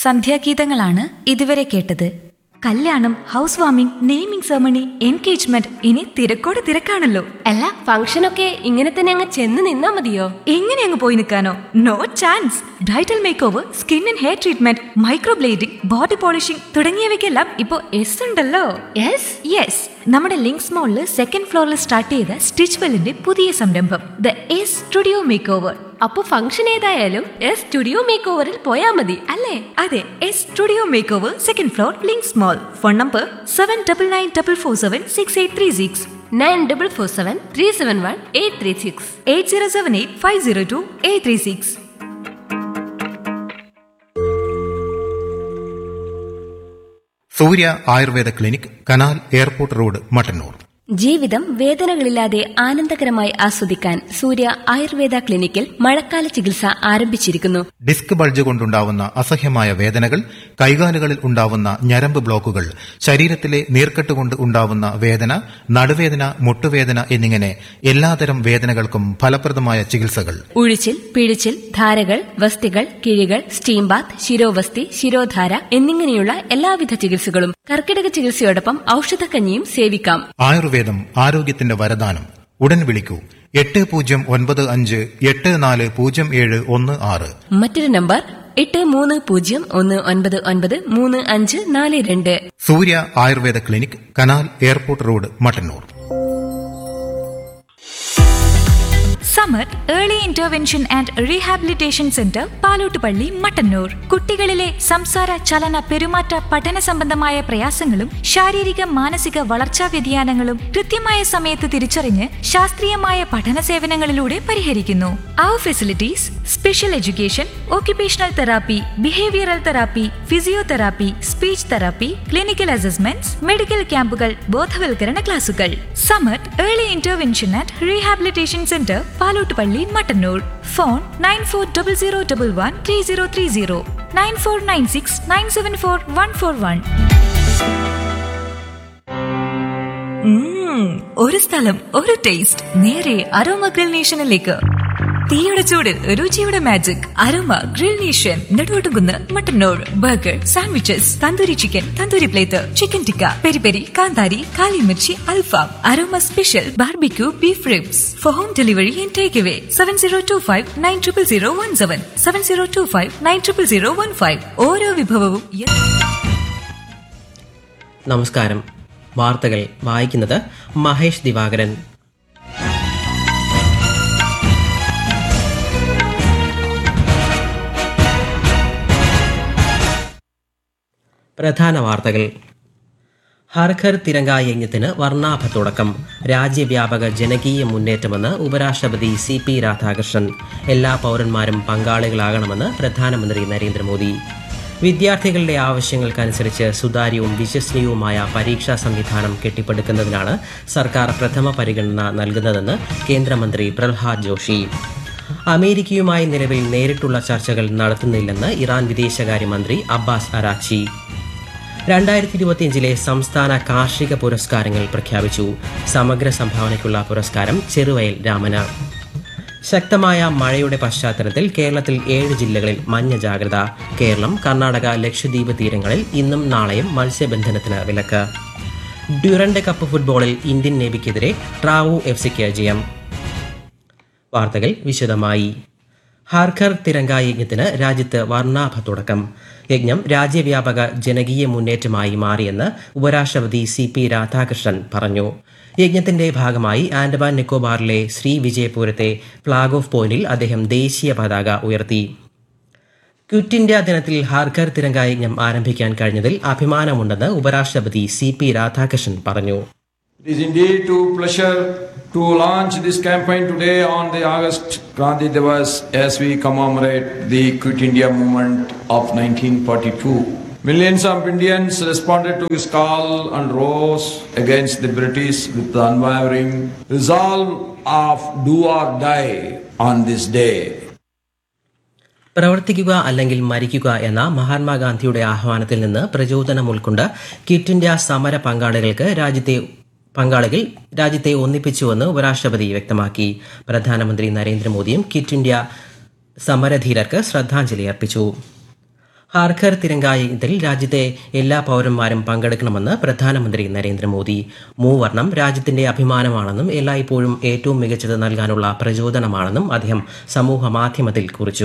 സന്ധ്യാഗീതങ്ങളാണ് ഇതുവരെ കേട്ടത് കല്യാണം house warming naming ceremony engagement ഇനി തിരക്കോട് തിരക്കാണല്ലോ അല്ല ഫംഗ്ഷനൊക്കെ ഇങ്ങനെ തന്നെ അങ്ങ് ചെന്ന് നിന്നാ മതിയോ എങ്ങനെ അങ്ങ് പോയി നിൽക്കാനോ no chance bridal makeover skin and hair treatment microblading body polishing തുടങ്ങിയവയ്ക്കെല്ലാം ഇപ്പോ എസ് ഉണ്ടല്ലോ യെസ് യെസ് നമ്മുടെ ലിങ്ക്സ് മോളിൽ സെക്കൻഡ് ഫ്ലോറിൽ സ്റ്റാർട്ട് ചെയ്ത സ്റ്റിച്ച് വെല്ലിന്റെ പുതിയ സംരംഭം the S studio makeover അപ്പൊ ഫംഗ്ഷൻ ഏതായാലും എസ് സ്റ്റുഡിയോ മേക്ക് ഓവറിൽ പോയാ മതി അല്ലേ അതെ S studio makeover second floor Links mall phone number seven double nine double four seven six eight three six nine double four seven three seven one eight three six eight zero seven eight five zero two eight three six Surya Ayurveda clinic canal airport road Mattannur ജീവിതം വേദനകളില്ലാതെ ആനന്ദകരമായി ആസ്വദിക്കാൻ സൂര്യ ആയുർവേദ ക്ലിനിക്കിൽ മഴക്കാല ചികിത്സ ആരംഭിച്ചിരിക്കുന്നു disc bulge കൊണ്ടുണ്ടാവുന്ന അസഹ്യമായ വേദനകൾ കൈകാലുകളിൽ ഉണ്ടാവുന്ന ഞരമ്പ് ബ്ലോക്കുകൾ ശരീരത്തിലെ നീർക്കെട്ട് കൊണ്ട് ഉണ്ടാവുന്ന വേദന നടുവേദന മുട്ടുവേദന എന്നിങ്ങനെ എല്ലാതരം വേദനകൾക്കും ഫലപ്രദമായ ചികിത്സകൾ ഉഴിച്ചിൽ പിഴിച്ചിൽ ധാരകൾ വസ്തികൾ കിഴികൾ സ്റ്റീം ബാത്ത് ശിരോവസ്തി ശിരോധാര എന്നിങ്ങനെയുള്ള എല്ലാവിധ ചികിത്സകളും കർക്കിടക ചികിത്സയോടൊപ്പം ഔഷധക്കഞ്ഞിയും സേവിക്കാം ആയുർവേദം ആരോഗ്യത്തിന്റെ വരദാനം ഉടൻ വിളിക്കൂ എട്ട് പൂജ്യം ഒൻപത് അഞ്ച് എട്ട് നാല് പൂജ്യം ഏഴ് ഒന്ന് ആറ് മറ്റൊരു നമ്പർ എട്ട് മൂന്ന് പൂജ്യം ഒന്ന് ഒൻപത് ഒൻപത് മൂന്ന് അഞ്ച് നാല് രണ്ട് Surya Ayurveda clinic canal airport road Mattannur Samar early intervention and rehabilitation centre Palottupalli Mattannur കുട്ടികളിലെ സംസാര ചലന പെരുമാറ്റ പഠന സംബന്ധമായ പ്രയാസങ്ങളും ശാരീരിക മാനസിക വളർച്ചാ വ്യതിയാനങ്ങളും കൃത്യമായ സമയത്ത് തിരിച്ചറിഞ്ഞ് ശാസ്ത്രീയമായ പഠന സേവനങ്ങളിലൂടെ പരിഹരിക്കുന്നു അവർ facilities special education occupational therapy behavioural therapy physiotherapy speech therapy clinical assessments medical ക്യാമ്പുകൾ ബോധവൽക്കരണ ക്ലാസുകൾ Samar early intervention and rehabilitation centre Palottupalli Mattannur phone nine four double zero double one three zero three zero nine four nine six nine seven four one four one ഒരു സ്ഥലം ഒരു taste നേരെ aroma grill നേഷനിലേക്ക് തീയുടെ ചൂടിൽ രുചിയുടെ magic aroma grill nation Neduvattukunnu Mattannur burger sandwiches tandoori chicken tandoori plate chicken tikka peri peri കാന്താരി കാലിമിർച്ചി അൽഫാം aroma special barbecue beef ribs for home delivery and take away seven zero two five nine triple zero one seven seven zero two five nine triple zero one five ഓരോ വിഭവവും യ- നമസ്കാരം വാർത്തകൾ വായിക്കുന്നത് മഹേഷ് ദിവാകരൻ പ്രധാന വാർത്തകൾ ഹർഘർ തിരങ്ക യജ്ഞത്തിന് വർണ്ണാഭ തുടക്കം രാജ്യവ്യാപക ജനകീയ മുന്നേറ്റമെന്ന് ഉപരാഷ്ട്രപതി സി പി രാധാകൃഷ്ണൻ എല്ലാ പൗരന്മാരും പങ്കാളികളാകണമെന്ന് പ്രധാനമന്ത്രി നരേന്ദ്രമോദി വിദ്യാർത്ഥികളുടെ ആവശ്യങ്ങൾക്കനുസരിച്ച് സുതാര്യവും വിശ്വസനീയവുമായ പരീക്ഷാ സംവിധാനം കെട്ടിപ്പടുക്കുന്നതിനാണ് സർക്കാർ പ്രഥമ പരിഗണന നൽകുന്നതെന്ന് കേന്ദ്രമന്ത്രി പ്രഹ്ലാദ് ജോഷി അമേരിക്കയുമായി നിലവിൽ നേരിട്ടുള്ള ചർച്ചകൾ നടത്തുന്നില്ലെന്ന് ഇറാൻ വിദേശകാര്യമന്ത്രി അബ്ബാസ് അരാച്ചി രണ്ടായിരത്തി ഇരുപത്തിയഞ്ചിലെ സംസ്ഥാന കാർഷിക പുരസ്കാരങ്ങൾ പ്രഖ്യാപിച്ചു സമഗ്ര സംഭാവനയ്ക്കുള്ള പുരസ്കാരം ചെറുവയൽ രാമന് ശക്തമായ മഴയുടെ പശ്ചാത്തലത്തിൽ കേരളത്തിൽ ഏഴ് ജില്ലകളിൽ മഞ്ഞ ജാഗ്രത കേരളം കർണാടക ലക്ഷദ്വീപ് തീരങ്ങളിൽ ഇന്നും നാളെയും മത്സ്യബന്ധനത്തിന് വിലക്ക് ഡ്യൂറന്റ് കപ്പ് ഫുട്ബോളിൽ ഇന്ത്യൻ നേവിക്കെതിരെ ട്രാവു എഫ് സിക്ക് ജയം വാർത്തകൾ വിശദമായി ഹാർഖർ തിരങ്ക യജ്ഞത്തിന് രാജ്യത്ത് വർണ്ണാഭ തുടക്കം യജ്ഞം രാജ്യവ്യാപക ജനകീയ മുന്നേറ്റമായി മാറിയെന്ന് ഉപരാഷ്ട്രപതി സി പി രാധാകൃഷ്ണൻ പറഞ്ഞു യജ്ഞത്തിന്റെ ഭാഗമായി ആൻഡമാൻ നിക്കോബാറിലെ ശ്രീ വിജയപുരത്തെ ഫ്ളാഗ് ഓഫ് പോയിന്റിൽ അദ്ദേഹം ദേശീയ പതാക ഉയർത്തി ക്വിറ്റ് ഇന്ത്യ ദിനത്തിൽ ഹാർഖർ തിരങ്ക യജ്ഞം ആരംഭിക്കാൻ കഴിഞ്ഞതിൽ അഭിമാനമുണ്ടെന്ന് ഉപരാഷ്ട്രപതി സി പി രാധാകൃഷ്ണൻ പറഞ്ഞു It is indeed a pleasure to launch this campaign today on the August Gandhi Divas as we commemorate the Quit India movement of 1942. Millions of Indians responded to his call and rose against the British with the unwavering resolve of do or die on this day. പ്രവർത്തിക്കുക അല്ലെങ്കിൽ മരിക്കുക എന്ന മഹാത്മാഗാന്ധിയുടെ ആഹ്വാനത്തിൽ നിന്ന് പ്രചോദനം ഉൾക്കൊണ്ട് quit India സമര പങ്കാളികൾക്ക് രാജ്യത്തെ പങ്കാളികൾ രാജ്യത്തെ ഒന്നിപ്പിച്ചുവെന്ന് ഉപരാഷ്ട്രപതി വ്യക്തമാക്കി പ്രധാനമന്ത്രി നരേന്ദ്രമോദിയും ക്വിറ്റ് ഇന്ത്യ സമരധീരർക്ക് ശ്രദ്ധാഞ്ജലി അർപ്പിച്ചു ഹാർഘർ തിരങ്ക യജ്ഞത്തിൽ രാജ്യത്തെ എല്ലാ പൗരന്മാരും പങ്കെടുക്കണമെന്ന് പ്രധാനമന്ത്രി നരേന്ദ്രമോദി മൂവർണം രാജ്യത്തിന്റെ അഭിമാനമാണെന്നും എല്ലായ്പ്പോഴും ഏറ്റവും മികച്ചത് നൽകാനുള്ള പ്രചോദനമാണെന്നും അദ്ദേഹം സമൂഹ മാധ്യമത്തിൽ കുറിച്ചു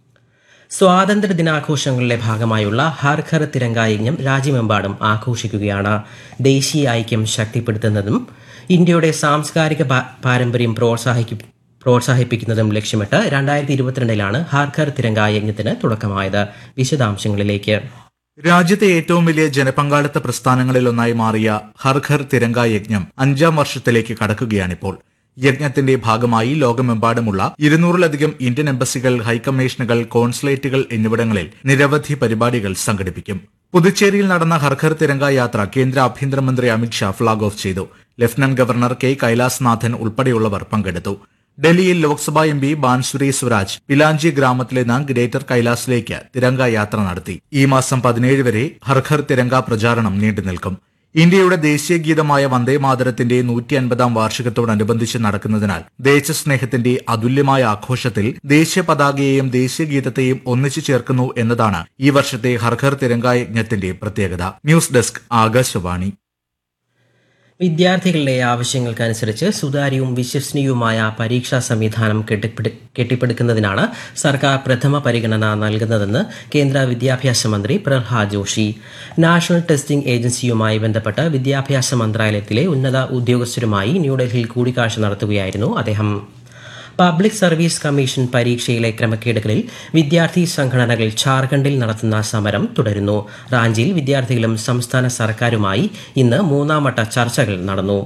സ്വാതന്ത്ര്യ ദിനാഘോഷങ്ങളുടെ ഭാഗമായുള്ള ഹർ ഘർ തിരങ്ക യജ്ഞം രാജ്യമെമ്പാടും ആഘോഷിക്കുകയാണ് ദേശീയ ഐക്യം ശക്തിപ്പെടുത്തുന്നതും ഇന്ത്യയുടെ സാംസ്കാരിക പാ- പാരമ്പര്യം പ്രോത്സാഹിക്കും പ്രോത്സാഹിപ്പിക്കുന്നതും ലക്ഷ്യമിട്ട് രണ്ടായിരത്തി ഇരുപത്തിരണ്ടിലാണ് ഹർ ഘർ തിരങ്ക യജ്ഞത്തിന് തുടക്കമായത് വിശദാംശങ്ങളിലേക്ക് രാജ്യത്തെ ഏറ്റവും വലിയ ജനപങ്കാളിത്ത പ്രസ്ഥാനങ്ങളിലൊന്നായി മാറിയ ഹർ ഘർ തിരങ്ക യജ്ഞം അഞ്ചാം വർഷത്തിലേക്ക് കടക്കുകയാണിപ്പോൾ യജ്ഞത്തിന്റെ ഭാഗമായി ലോകമെമ്പാടുമുള്ള ഇരുന്നൂറിലധികം ഇന്ത്യൻ എംബസികൾ ഹൈക്കമ്മീഷനുകൾ കോൺസുലേറ്റുകൾ എന്നിവിടങ്ങളിൽ നിരവധി പരിപാടികൾ സംഘടിപ്പിക്കും പുതുച്ചേരിയിൽ നടന്ന ഹർഘർ തിരങ്ക യാത്ര കേന്ദ്ര ആഭ്യന്തരമന്ത്രി അമിത്ഷാ ഫ്ളാഗ് ഓഫ് ചെയ്തു ലഫ്റ്റനന്റ് ഗവർണർ കെ കൈലാസ്നാഥൻ ഉൾപ്പെടെയുള്ളവർ പങ്കെടുത്തു ഡൽഹിയിൽ ലോക്സഭാ എം പി ബാൻസുരി സ്വരാജ് പിലാഞ്ചി ഗ്രാമത്തിൽ നിന്ന് ഗ്രേറ്റർ കൈലാസിലേക്ക് തിരങ്ക യാത്ര നടത്തി ഈ മാസം പതിനേഴ് വരെ ഹർഘർ തിരങ്ക പ്രചാരണം നീണ്ടുനിൽക്കും ഇന്ത്യയുടെ ദേശീയ ഗീതമായ വന്ദേമാതരത്തിന്റെ നൂറ്റി അൻപതാം വാർഷികത്തോടനുബന്ധിച്ച് നടക്കുന്നതിനാൽ ദേശസ്നേഹത്തിന്റെ അതുല്യമായ ആഘോഷത്തിൽ ദേശീയ പതാകയെയും ദേശീയ ഗീതത്തെയും ഒന്നിച്ചു ചേർക്കുന്നു എന്നതാണ് ഈ വർഷത്തെ ഹർഘർ തിരങ്ക യജ്ഞത്തിന്റെ പ്രത്യേകത ന്യൂസ് ഡെസ്ക് ആകാശവാണി വിദ്യാർത്ഥികളുടെ ആവശ്യങ്ങൾക്കനുസരിച്ച് സുതാര്യവും വിശ്വസനീയവുമായ പരീക്ഷാ സംവിധാനം കെട്ടിപ്പിടി കെട്ടിപ്പടുക്കുന്നതിനാണ് സർക്കാർ പ്രഥമ പരിഗണന നൽകുന്നതെന്ന് കേന്ദ്ര വിദ്യാഭ്യാസ മന്ത്രി പ്രഹ്ലാദ് ജോഷി നാഷണൽ ടെസ്റ്റിംഗ് ഏജൻസിയുമായി ബന്ധപ്പെട്ട് വിദ്യാഭ്യാസ മന്ത്രാലയത്തിലെ ഉന്നത ഉദ്യോഗസ്ഥരുമായി ന്യൂഡൽഹിയിൽ കൂടിക്കാഴ്ച നടത്തുകയായിരുന്നു അദ്ദേഹം പബ്ലിക് സർവീസ് കമ്മീഷൻ പരീക്ഷയിലെ ക്രമക്കേടുകളിൽ വിദ്യാർത്ഥി സംഘടനകൾ ഝാർഖണ്ഡിൽ നടത്തുന്ന സമരം തുടരുന്നു റാഞ്ചിയിൽ വിദ്യാർത്ഥികളും സംസ്ഥാന സർക്കാരുമായി ഇന്ന് മൂന്നാം വട്ട ചർച്ചകൾ നടന്നു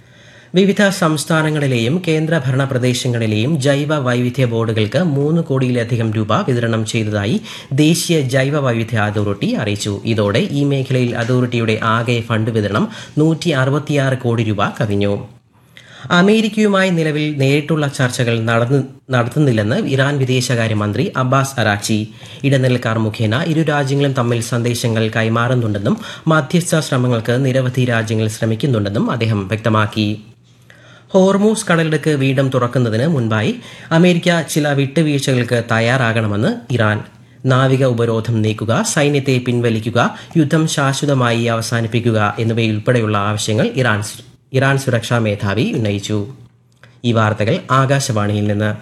വിവിധ സംസ്ഥാനങ്ങളിലെയും കേന്ദ്രഭരണ പ്രദേശങ്ങളിലെയും ജൈവ വൈവിധ്യ ബോർഡുകൾക്ക് മൂന്ന് കോടിയിലധികം രൂപ വിതരണം ചെയ്തതായി ദേശീയ ജൈവ വൈവിധ്യ അതോറിറ്റി അറിയിച്ചു ഇതോടെ ഈ മേഖലയിൽ അതോറിറ്റിയുടെ ആകെ ഫണ്ട് വിതരണം നൂറ്റി അറുപത്തിയാറ് കോടി രൂപ കവിഞ്ഞു അമേരിക്കയുമായി നിലവിൽ നേരിട്ടുള്ള ചർച്ചകൾ നടന്നു നടത്തുന്നില്ലെന്ന് ഇറാൻ വിദേശകാര്യമന്ത്രി അബ്ബാസ് അറാച്ചി ഇടനിലക്കാർ മുഖേന ഇരു രാജ്യങ്ങളും തമ്മിൽ സന്ദേശങ്ങൾ കൈമാറുന്നുണ്ടെന്നും മധ്യസ്ഥ ശ്രമങ്ങൾക്ക് നിരവധി രാജ്യങ്ങൾ ശ്രമിക്കുന്നുണ്ടെന്നും അദ്ദേഹം വ്യക്തമാക്കി ഹോർമൂസ് കടലിടുക്ക് വീണ്ടും തുറക്കുന്നതിന് മുൻപായി അമേരിക്ക ചില വിട്ടുവീഴ്ചകൾക്ക് തയ്യാറാകണമെന്ന് ഇറാൻ നാവിക ഉപരോധം നീക്കുക സൈന്യത്തെ പിൻവലിക്കുക യുദ്ധം ശാശ്വതമായി അവസാനിപ്പിക്കുക എന്നിവയുൾപ്പെടെയുള്ള ആവശ്യങ്ങൾ ഇറാൻ ഇറാൻ സുരക്ഷാ മേധാവി ഉന്നയിച്ചു ഈ വാർത്തകൾ ആകാശവാണിയിൽ നിന്ന്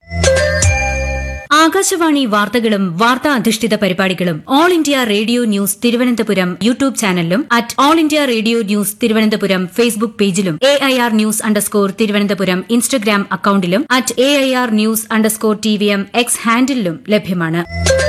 ആകാശവാണി വാർത്തകളും വാർത്താ അധിഷ്ഠിത പരിപാടികളും All India Radio news Thiruvananthapuram YouTube ചാനലിലും at All India Radio news Thiruvananthapuram Facebook പേജിലും A I R news underscore Thiruvananthapuram Instagram അക്കൌണ്ടിലും at A I R news underscore T V M X ഹാൻഡിലും ലഭ്യമാണ്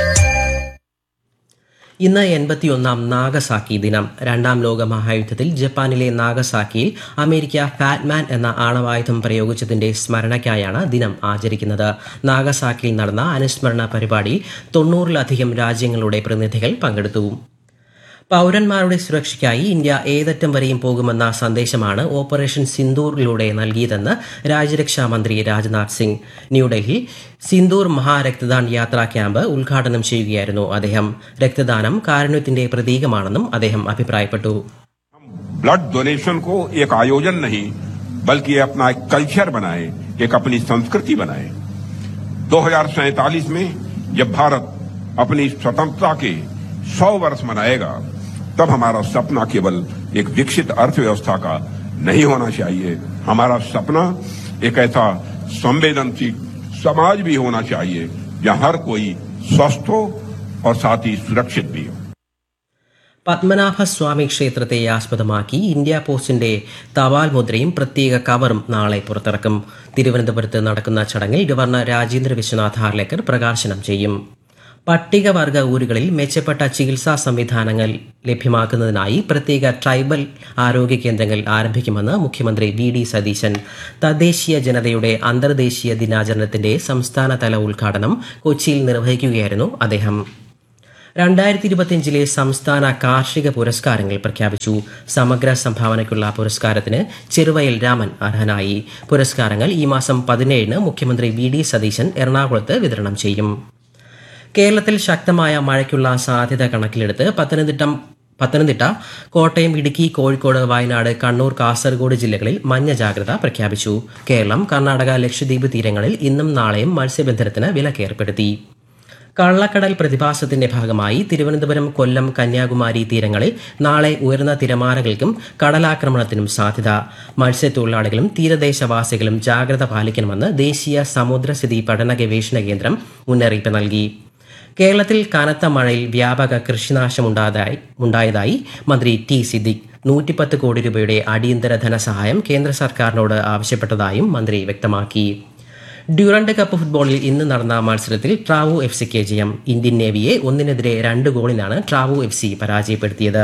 ഇന്ന് എൺപത്തിയൊന്നാം നാഗസാക്കി ദിനം രണ്ടാം ലോക മഹായുദ്ധത്തിൽ ജപ്പാനിലെ നാഗസാക്കിയിൽ അമേരിക്ക ഫാറ്റ്മാൻ എന്ന ആണവായുധം പ്രയോഗിച്ചതിന്റെ സ്മരണയ്ക്കായാണ് ദിനം ആചരിക്കുന്നത് നാഗസാക്കിയിൽ നടന്ന അനുസ്മരണ പരിപാടിയിൽ തൊണ്ണൂറിലധികം രാജ്യങ്ങളുടെ പ്രതിനിധികൾ പങ്കെടുത്തു പൌരന്മാരുടെ സുരക്ഷയ്ക്കായി ഇന്ത്യ ഏതറ്റം വരെയും പോകുമെന്ന സന്ദേശമാണ് ഓപ്പറേഷൻ സിന്ദൂറിലൂടെ നൽകിയതെന്ന് രാജ്യരക്ഷാ മന്ത്രി രാജ്നാഥ് സിംഗ് ന്യൂഡൽഹി സിന്ദൂർ മഹാരക്തദാൻ യാത്രാ ക്യാമ്പ് ഉദ്ഘാടനം ചെയ്യുകയായിരുന്നു അദ്ദേഹം രക്തദാനം കാരുണ്യത്തിന്റെ പ്രതീകമാണെന്നും അദ്ദേഹം അഭിപ്രായപ്പെട്ടു ब्लड डोनेशन को एक आयोजन नहीं बल्कि ये अपना एक कल्चर बनाए एक अपनी संस्कृति बनाए दो में जब भारत अपनी स्वतंत्रता के 100 वर्ष मनाएगा तब हमारा सपना केवल एक विकसित अर्थव्यवस्था का नहीं होना चाहिए हमारा सपना एक ऐसा संवेदनशील समाज भी होना चाहिए जहां हर कोई स्वस्थ हो और साथ ही सुरक्षित भी हो പത്മനാഭസ്വാമി ക്ഷേത്രത്തെ ആസ്പദമാക്കി ഇന്ത്യ പോസ്റ്റിന്റെ തപാൽ മുദ്രയും പ്രത്യേക കവറും നാളെ പുറത്തിറക്കും തിരുവനന്തപുരത്ത് നടക്കുന്ന ചടങ്ങിൽ ഗവർണർ രാജേന്ദ്ര വിശ്വനാഥ് ഹാർലേക്കർ പ്രകാശനം ചെയ്യും പട്ടികവർഗ ഊരുകളിൽ മെച്ചപ്പെട്ട ചികിത്സാ സംവിധാനങ്ങൾ ലഭ്യമാക്കുന്നതിനായി പ്രത്യേക ട്രൈബൽ ആരോഗ്യ കേന്ദ്രങ്ങൾ ആരംഭിക്കുമെന്ന് മുഖ്യമന്ത്രി വി ഡി സതീശൻ തദ്ദേശീയ ജനതയുടെ അന്തർദേശീയ ദിനാചരണത്തിന്റെ സംസ്ഥാനതല ഉദ്ഘാടനം കൊച്ചിയിൽ നിർവഹിക്കുകയായിരുന്നു അദ്ദേഹം രണ്ടായിരത്തി ഇരുപത്തിയഞ്ചിലെ സംസ്ഥാന കാർഷിക പുരസ്കാരങ്ങൾ പ്രഖ്യാപിച്ചു സമഗ്ര സംഭാവനയ്ക്കുള്ള പുരസ്കാരത്തിന് ചെറുവയൽ രാമൻ അർഹനായി പുരസ്കാരങ്ങൾ ഈ മാസം പതിനേഴിന് മുഖ്യമന്ത്രി വി ഡി സതീശൻ എറണാകുളത്ത് വിതരണം ചെയ്യും കേരളത്തിൽ ശക്തമായ മഴയ്ക്കുള്ള സാധ്യത കണക്കിലെടുത്ത് പത്തനംതിട്ട പത്തനംതിട്ട കോട്ടയം ഇടുക്കി കോഴിക്കോട് വയനാട് കണ്ണൂർ കാസർഗോഡ് ജില്ലകളിൽ മഞ്ഞ ജാഗ്രത പ്രഖ്യാപിച്ചു കേരളം കർണാടക ലക്ഷദ്വീപ് തീരങ്ങളിൽ ഇന്നും നാളെയും മത്സ്യബന്ധനത്തിന് വിലക്കേർപ്പെടുത്തി കള്ളക്കടൽ പ്രതിഭാസത്തിന്റെ ഭാഗമായി തിരുവനന്തപുരം കൊല്ലം കന്യാകുമാരി തീരങ്ങളിൽ നാളെ ഉയർന്ന തിരമാലകൾക്കും കടലാക്രമണത്തിനും സാധ്യത മത്സ്യത്തൊഴിലാളികളും തീരദേശവാസികളും ജാഗ്രത പാലിക്കണമെന്ന് ദേശീയ സമുദ്രസ്ഥിതി പഠന ഗവേഷണ കേന്ദ്രം മുന്നറിയിപ്പ് നൽകി കേരളത്തിൽ കനത്ത മഴയിൽ വ്യാപക കൃഷിനാശമുണ്ടായതായി ഉണ്ടായതായി മന്ത്രി ടി സിദ്ദിഖ് നൂറ്റിപ്പത്ത് കോടി രൂപയുടെ അടിയന്തര ധനസഹായം കേന്ദ്ര സർക്കാരിനോട് ആവശ്യപ്പെട്ടതായും മന്ത്രി വ്യക്തമാക്കി ഡ്യൂറന്റ് കപ്പ് ഫുട്ബോളിൽ ഇന്ന് നടന്ന മത്സരത്തിൽ ട്രാവു എഫ് സിക്ക് ജയം ഇന്ത്യൻ നേവിയെ ഒന്നിനെതിരെ രണ്ട് ഗോളിനാണ് ട്രാവു എഫ് സി പരാജയപ്പെടുത്തിയത്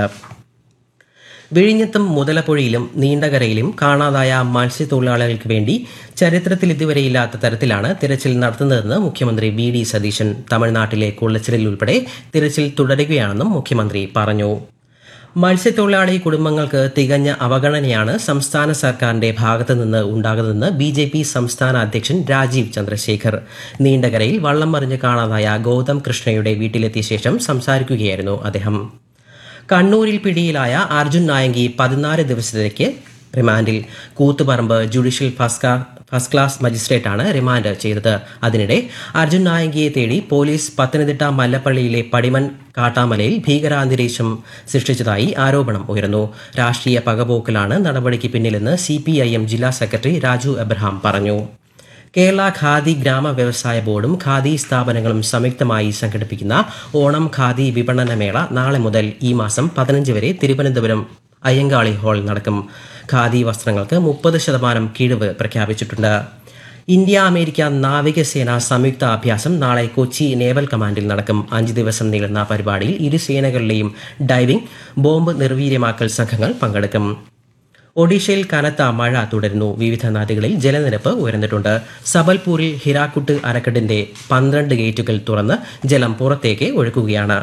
വിഴിഞ്ഞത്തും മുതലപ്പുഴയിലും നീണ്ടകരയിലും കാണാതായ മത്സ്യത്തൊഴിലാളികൾക്ക് വേണ്ടി ചരിത്രത്തിൽ ഇതുവരെയില്ലാത്ത തരത്തിലാണ് തിരച്ചിൽ നടത്തുന്നതെന്ന് മുഖ്യമന്ത്രി വി ഡി സതീശൻ തമിഴ്നാട്ടിലെ കുള്ളച്ചിലിൽ ഉൾപ്പെടെ തിരച്ചിൽ തുടരുകയാണെന്നും മുഖ്യമന്ത്രി പറഞ്ഞു മത്സ്യത്തൊഴിലാളി കുടുംബങ്ങൾക്ക് തികഞ്ഞ അവഗണനയാണ് സംസ്ഥാന സർക്കാരിന്റെ ഭാഗത്തു നിന്ന് ഉണ്ടാകുന്നതെന്ന് ബി ജെ പി സംസ്ഥാന അധ്യക്ഷൻ രാജീവ് ചന്ദ്രശേഖർ നീണ്ടകരയിൽ വള്ളം മറിഞ്ഞ് കാണാതായ ഗൗതം കൃഷ്ണയുടെ വീട്ടിലെത്തിയ ശേഷം സംസാരിക്കുകയായിരുന്നു അദ്ദേഹം കണ്ണൂരിൽ പിടിയിലായ അർജുൻ നായങ്കി പതിനാല് ദിവസത്തേക്ക് റിമാൻഡിൽ Koothuparamba judicial first first class മജിസ്ട്രേറ്റാണ് റിമാൻഡ് ചെയ്തത് അതിനിടെ അർജുൻ നായങ്കിയെ തേടി പോലീസ് പത്തനംതിട്ട മല്ലപ്പള്ളിയിലെ പടിമൺ കാട്ടാമലയിൽ ഭീകരാന്തരീക്ഷം സൃഷ്ടിച്ചതായി ആരോപണം ഉയർന്നു രാഷ്ട്രീയ പകപോക്കലാണ് നടപടിക്ക് പിന്നിലെന്ന് സി ജില്ലാ സെക്രട്ടറി രാജു എബ്രഹാം പറഞ്ഞു കേരള ഖാദി ഗ്രാമ വ്യവസായ ബോർഡും ഖാദി സ്ഥാപനങ്ങളും സംയുക്തമായി സംഘടിപ്പിക്കുന്ന ഓണം ഖാദി വിപണന മേള നാളെ മുതൽ ഈ മാസം പതിനഞ്ച് വരെ തിരുവനന്തപുരം അയ്യങ്കാളി ഹാൾ നടക്കും ഖാദി വസ്ത്രങ്ങൾക്ക് മുപ്പത് ശതമാനം കിഴിവ് പ്രഖ്യാപിച്ചിട്ടുണ്ട് ഇന്ത്യ അമേരിക്ക നാവികസേന സംയുക്ത അഭ്യാസം നാളെ കൊച്ചി നേവൽ കമാൻഡിൽ നടക്കും അഞ്ച് ദിവസം നീളുന്ന പരിപാടിയിൽ ഇരു സേനകളിലെയും ഡൈവിംഗ് ബോംബ് നിർവീര്യമാക്കൽ സംഘങ്ങൾ പങ്കെടുക്കും ഒഡീഷയിൽ കനത്ത മഴ തുടരുന്നു വിവിധ നദികളിൽ ജലനിരപ്പ് ഉയർന്നിട്ടുണ്ട് സബൽപൂരിൽ ഹിരാക്കുട്ട് അരക്കെട്ടിന്റെ പന്ത്രണ്ട് ഗേറ്റുകൾ തുറന്ന് ജലം പുറത്തേക്ക് ഒഴുക്കുകയാണ്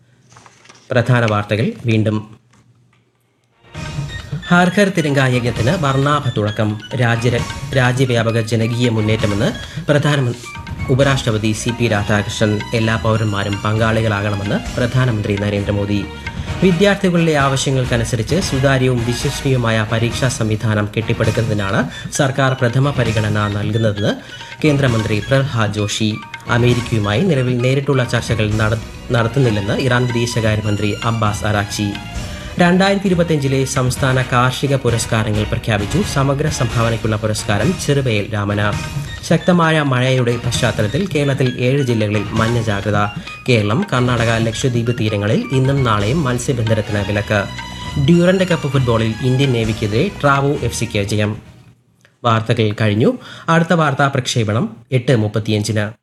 പ്രധാന വാർത്തകൾ വീണ്ടും ഹർ ഘർ തിരങ്ക യജ്ഞത്തിന് വർണ്ണാഭ തുടക്കം രാജ്യ രാജ്യവ്യാപക ജനകീയ മുന്നേറ്റമെന്ന് പ്രധാനമന്ത്രി ഉപരാഷ്ട്രപതി സി പി രാധാകൃഷ്ണൻ എല്ലാ പൗരന്മാരും പങ്കാളികളാകണമെന്ന് പ്രധാനമന്ത്രി നരേന്ദ്രമോദി വിദ്യാർത്ഥികളുടെ ആവശ്യങ്ങൾക്കനുസരിച്ച് സുതാര്യവും വിശ്വസനീയവുമായ പരീക്ഷാ സംവിധാനം കെട്ടിപ്പടുക്കുന്നതിനാണ് സർക്കാർ പ്രഥമ പരിഗണന നൽകുന്നതെന്ന് കേന്ദ്രമന്ത്രി പ്രഹ്ലാദ് ജോഷി അമേരിക്കയുമായി നിലവിൽ നേരിട്ടുള്ള ചർച്ചകൾ നട- നടത്തുന്നില്ലെന്ന് ഇറാൻ വിദേശകാര്യമന്ത്രി അബ്ബാസ് അറാക്ചി രണ്ടായിരത്തി ഇരുപത്തിയഞ്ചിലെ സംസ്ഥാന കാർഷിക പുരസ്കാരങ്ങൾ പ്രഖ്യാപിച്ചു സമഗ്ര സംഭാവനയ്ക്കുള്ള പുരസ്കാരം ചെറുവയൽ രാമന ശക്തമായ മഴയുടെ പശ്ചാത്തലത്തിൽ കേരളത്തിൽ ഏഴ് ജില്ലകളിൽ മഞ്ഞ ജാഗ്രത കേരളം കർണാടക ലക്ഷദ്വീപ് തീരങ്ങളിൽ ഇന്നും നാളെയും മത്സ്യബന്ധനത്തിന് വിലക്ക് ഡ്യൂറന്റ് കപ്പ് ഫുട്ബോളിൽ ഇന്ത്യൻ നേവിക്കെതിരെ ട്രാവോ എഫ് സിക്ക് ജയം വാർത്തകൾ കഴിഞ്ഞു അടുത്ത വാർത്താ പ്രക്ഷേപണം എട്ട് മുപ്പത്തിയഞ്ചിന്